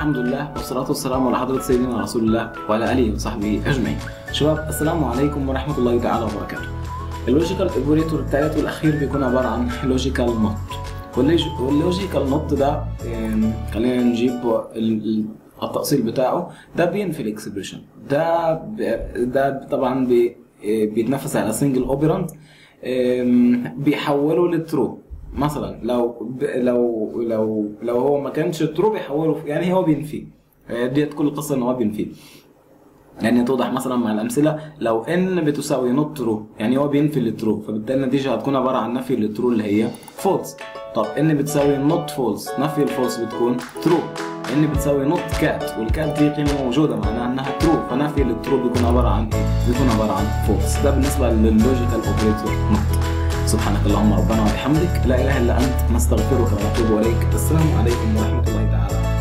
الحمد لله والصلاة والسلام على حضرة سيدنا رسول الله وعلى آله وصحبه أجمعين. شباب السلام عليكم ورحمة الله تعالى وبركاته. اللوجيكال اوبريتور الثالث والأخير بيكون عبارة عن لوجيكال نوت. واللوجيكال نوت ده يعني خلينا نجيب ال- ال- التأصيل بتاعه ده بينفي الاكسبريشن ده ب- ده طبعا بي بيتنفس على سنجل اوبرانت بيحوله لترو مثلا لو ب- لو لو لو هو ما كانش ترو بيحوله يعني هو بينفي آه، ديت كل القصه ان هو بينفي يعني توضح مثلا مع الامثله لو ان بتساوي نوت ترو يعني هو بينفي الترو فبالتالي النتيجه هتكون عباره عن نفي الترو اللي هي فولس طب ان بتساوي نوت فولس نفي الفولس بتكون ترو ان بتساوي نوت كات والكات دي قيمه موجوده معناها انها ترو فنفي الترو بيكون عباره عن ايه؟ بيكون عباره عن فولس ده بالنسبه لللوجيكال اوبريتور نوت سبحانك اللهم ربنا وبحمدك لا اله الا انت نستغفرك ونتوب اليك السلام عليكم ورحمه الله تعالى